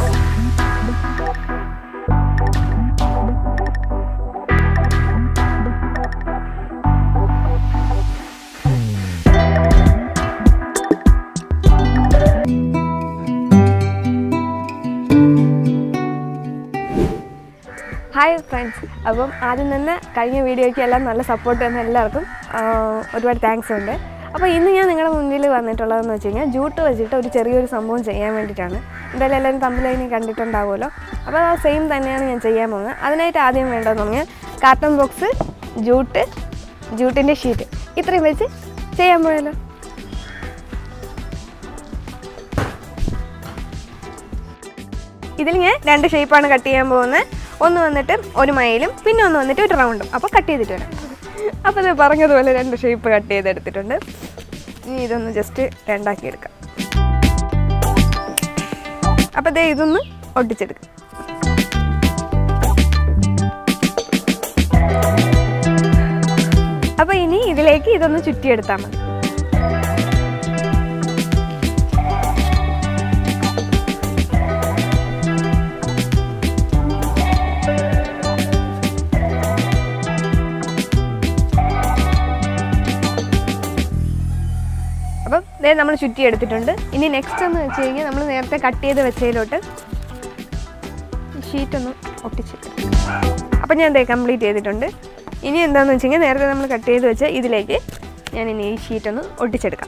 Hi friends അപ്പം ആദ്യം തന്നെ കഴിഞ്ഞ വീഡിയോയ്ക്ക് എല്ലാം നല്ല സപ്പോർട്ട് തന്ന എല്ലാവർക്കും ആ, ഒരുപാട് താങ്ക്സ് ഉണ്ട് അപ്പോൾ ഇന്ന് ഞാൻ നിങ്ങളുടെ മുന്നിൽ വന്നിട്ടുള്ളതെന്ന് വെച്ച് കഴിഞ്ഞാൽ ജൂട്ട് വെച്ചിട്ട് ഒരു ചെറിയൊരു സംഭവം ചെയ്യാൻ വേണ്ടിയിട്ടാണ് എന്തായാലും എല്ലാവരും തമ്മിലതിന് കണ്ടിട്ടുണ്ടാവുമല്ലോ അപ്പോൾ ആ സെയിം തന്നെയാണ് ഞാൻ ചെയ്യാൻ പോകുന്നത് അതിനായിട്ട് ആദ്യം വേണ്ടതെന്ന് പറഞ്ഞാൽ കാർട്ടൺ ബോക്സ് ജൂട്ട് ജൂട്ടിൻ്റെ ഷീറ്റ് ഇത്രയും വെച്ച് ചെയ്യാൻ പോയല്ലോ ഇതിൽ ഞാൻ രണ്ട് ഷേപ്പാണ് കട്ട് ചെയ്യാൻ പോകുന്നത് ഒന്ന് വന്നിട്ട് ഒരു മയിലും പിന്നെ ഒന്ന് വന്നിട്ട് ഒരു റൗണ്ടും അപ്പോൾ കട്ട് ചെയ്തിട്ട് വരാം അപ്പോൾ ഇത് പറഞ്ഞതുപോലെ രണ്ട് ഷേപ്പ് കട്ട് ചെയ്തെടുത്തിട്ടുണ്ട് ഇനി ഇതൊന്ന് ജസ്റ്റ് രണ്ടാക്കി എടുക്കാം അപ്പോൾ ദേ ഇതൊന്ന് ഒട്ടിച്ചെടുക്കാം അപ്പോൾ ഇനി ഇതിലേക്ക് ഇതൊന്ന് ചുറ്റിയെടുത്താൽ മതി അപ്പം ദേ നമ്മൾ ചുറ്റി എടുത്തിട്ടുണ്ട് ഇനി നെക്സ്റ്റ് എന്ന് വെച്ച് കഴിഞ്ഞാൽ നമ്മൾ നേരത്തെ കട്ട് ചെയ്ത് വെച്ചതിലോട്ട് ഷീറ്റ് ഒന്ന് ഒട്ടിച്ചിട്ട് അപ്പം ഞാൻ ദേ കംപ്ലീറ്റ് ചെയ്തിട്ടുണ്ട് ഇനി എന്താണെന്ന് വെച്ച് കഴിഞ്ഞാൽ നേരത്തെ നമ്മൾ കട്ട് ചെയ്ത് വെച്ച ഇതിലേക്ക് ഞാൻ ഇനി ഈ ഷീറ്റ് ഒന്ന് ഒട്ടിച്ചെടുക്കാം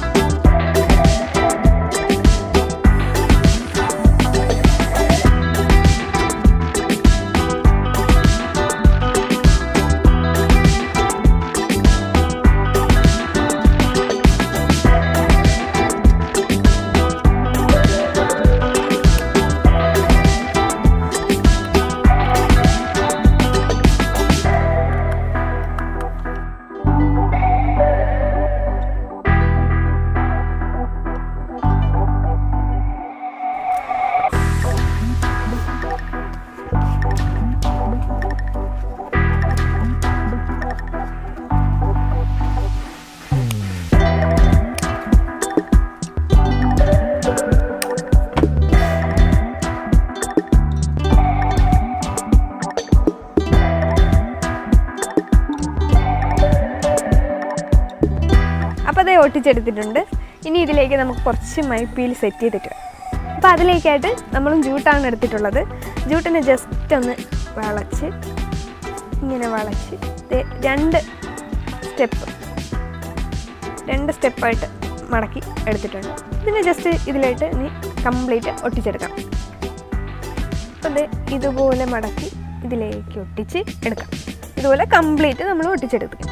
അപ്പോൾ അതേ ഒട്ടിച്ചെടുത്തിട്ടുണ്ട് ഇനി ഇതിലേക്ക് നമുക്ക് കുറച്ച് മൈപ്പീൽ സെറ്റ് ചെയ്തിട്ട് വരാം. അപ്പോൾ അതിലേക്കായിട്ട് നമ്മളും ജൂട്ടാണ് എടുത്തിട്ടുള്ളത് ജൂട്ടിനെ ജസ്റ്റ് ഒന്ന് വളച്ച് ഇങ്ങനെ വളച്ച് ദേ രണ്ട് സ്റ്റെപ്പ് രണ്ട് സ്റ്റെപ്പായിട്ട് മടക്കി എടുത്തിട്ടുണ്ട് ഇതിനെ ജസ്റ്റ് ഇതിലായിട്ട് ഇനി കംപ്ലീറ്റ് ഒട്ടിച്ചെടുക്കാം അപ്പോൾ ദേ ഇതുപോലെ മടക്കി ഇതിലേക്ക് ഒട്ടിച്ച് എടുക്കാം ഇതുപോലെ കംപ്ലീറ്റ് നമ്മൾ ഒട്ടിച്ചെടുക്കുക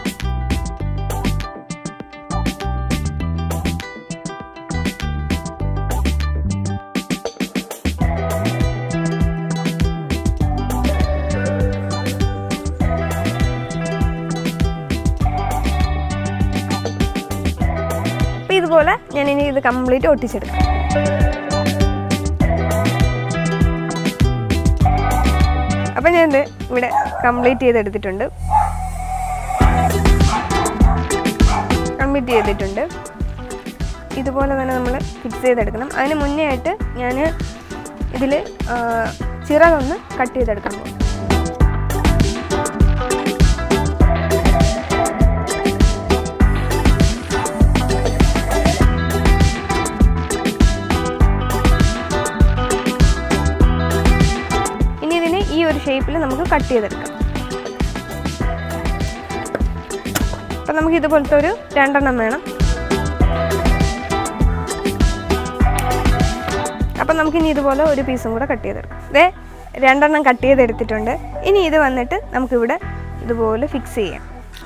അപ്പോൾ ഇതുപോലെ ഞാൻ ഇനി ഇത് കംപ്ലീറ്റ് ഒട്ടിച്ചെടുക്കാം അപ്പം ഞാൻ ഇത് ഇവിടെ കംപ്ലീറ്റ് ചെയ്തെടുത്തിട്ടുണ്ട് കംപ്ലീറ്റ് ചെയ്തിട്ടുണ്ട് ഇതുപോലെ തന്നെ നമ്മൾ ഫിക്സ് ചെയ്തെടുക്കണം അതിന് മുന്നേ ആയിട്ട് ഞാൻ ഇതിൽ ചിറകൊന്ന് കട്ട് ചെയ്തെടുക്കാൻ പോകും ഇനി ഇതിനെ ഈ ഒരു ഷേപ്പിൽ നമുക്ക് കട്ട് ചെയ്തെടുക്കാം അപ്പം നമുക്ക് ഇതുപോലത്തെ ഒരു രണ്ടെണ്ണം വേണം അപ്പം നമുക്കിനി ഇതുപോലെ ഒരു പീസും കൂടെ കട്ട് ചെയ്തെടുക്കാം ഇതേ രണ്ടെണ്ണം കട്ട് ചെയ്തെടുത്തിട്ടുണ്ട് ഇനി ഇത് വന്നിട്ട് നമുക്കിവിടെ ഇതുപോലെ ഫിക്സ് ചെയ്യാം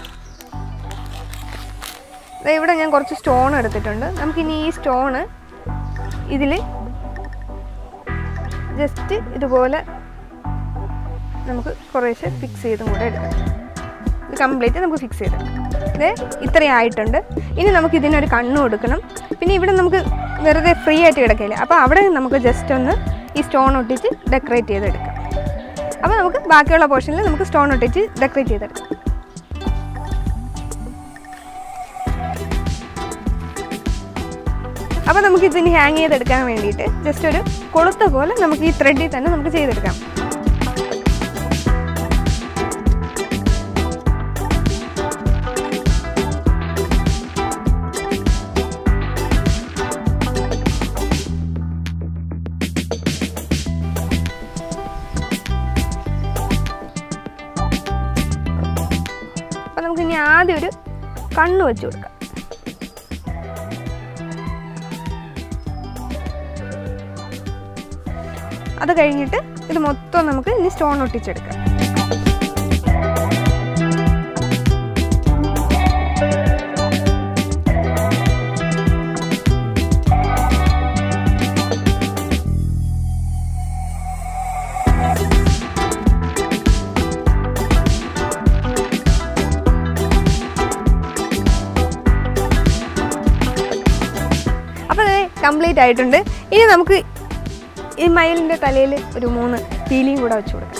ദേ ഇവിടെ ഞാൻ കുറച്ച് സ്റ്റോൺ എടുത്തിട്ടുണ്ട് നമുക്കിനി ഈ സ്റ്റോണ് ഇതിൽ ജസ്റ്റ് ഇതുപോലെ നമുക്ക് കുറേശ്ശെ ഫിക്സ് ചെയ്തും കൂടെ എടുക്കാം ഇത് കംപ്ലീറ്റ് നമുക്ക് ഫിക്സ് ചെയ്തെടുക്കാം ഇത് ഇത്രയും ആയിട്ടുണ്ട് ഇനി നമുക്ക് ഇതിനൊരു കണ്ണ് കൊടുക്കണം പിന്നെ ഇവിടെ നമുക്ക് വെറുതെ ഫ്രീ ആയിട്ട് കിടക്കില്ല അപ്പോൾ അവിടെ നമുക്ക് ജസ്റ്റ് ഒന്ന് ഈ സ്റ്റോൺ ഒട്ടിച്ച് ഡെക്കറേറ്റ് ചെയ്തെടുക്കാം അപ്പോൾ നമുക്ക് ബാക്കിയുള്ള പോർഷനിൽ നമുക്ക് സ്റ്റോൺ ഒട്ടിച്ച് ഡെക്കറേറ്റ് ചെയ്തെടുക്കാം അപ്പോൾ നമുക്ക് ഇതിന് ഹാങ് ചെയ്തെടുക്കാൻ വേണ്ടിയിട്ട് ജസ്റ്റ് ഒരു കൊളുത്ത പോലെ നമുക്ക് ഈ ത്രെഡിൽ തന്നെ നമുക്ക് ചെയ്തെടുക്കാം അപ്പം നമുക്ക് ഇനി ആദ്യം ഒരു കണ്ണ് വെച്ച് കൊടുക്കാം അത് കഴിഞ്ഞിട്ട് ഇത് മൊത്തം നമുക്ക് ഇനി സ്റ്റോൺ ഒട്ടിച്ചെടുക്കാം അപ്പോൾ അത് കംപ്ലീറ്റ് ആയിട്ടുണ്ട് ഇനി നമുക്ക് ഈ മയിലിൻ്റെ തലയിൽ ഒരു മൂന്ന് പീലിയും കൂടെ വെച്ച് കൊടുക്കാം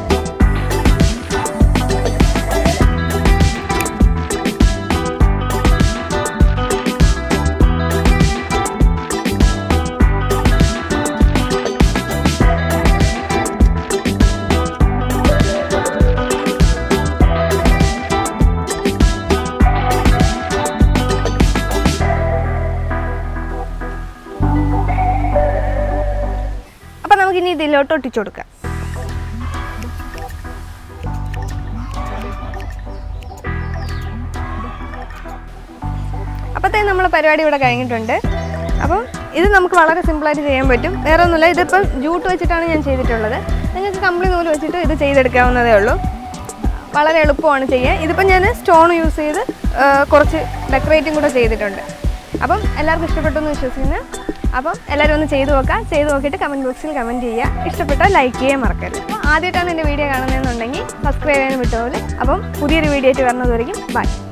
അപ്പം നമുക്കിനി ഇതിലോട്ട് ഒട്ടിച്ചു കൊടുക്കാം അപ്പോഴത്തേക്ക് നമ്മൾ പരിപാടി ഇവിടെ കഴിഞ്ഞിട്ടുണ്ട് അപ്പം ഇത് നമുക്ക് വളരെ സിമ്പിളായിട്ട് ചെയ്യാൻ പറ്റും വേറെ ഒന്നുമില്ല ഇതിപ്പം ജൂട്ട് വെച്ചിട്ടാണ് ഞാൻ ചെയ്തിട്ടുള്ളത് നിങ്ങൾക്ക് കമ്പിളി നൂല് വെച്ചിട്ട് ഇത് ചെയ്തെടുക്കാവുന്നതേ ഉള്ളൂ വളരെ എളുപ്പമാണ് ചെയ്യാൻ ഇതിപ്പം ഞാൻ സ്റ്റോൺ യൂസ് ചെയ്ത് ആ, കുറച്ച് ഡെക്കറേറ്റും കൂടെ ചെയ്തിട്ടുണ്ട് അപ്പം എല്ലാവർക്കും ഇഷ്ടപ്പെട്ടു എന്ന് വിശ്വസിക്കുന്നു അപ്പം എല്ലാവരും ഒന്ന് ചെയ്തു നോക്കാം ചെയ്തു നോക്കിയിട്ട് കമൻറ്റ് ബോക്സിൽ കമൻറ്റ് ചെയ്യുക ഇഷ്ടപ്പെട്ടാൽ ലൈക്ക് ചെയ്യാൻ മറക്കരുത് അപ്പോൾ ആദ്യമായിട്ടാണ് എൻ്റെ വീഡിയോ കാണുന്നതെന്നുണ്ടെങ്കിൽ സബ്സ്ക്രൈബ് ചെയ്യാൻ വിട്ടുപോലെ അപ്പം പുതിയൊരു വീഡിയോ ആയിട്ട് വരുന്നതുവരെയും ബൈ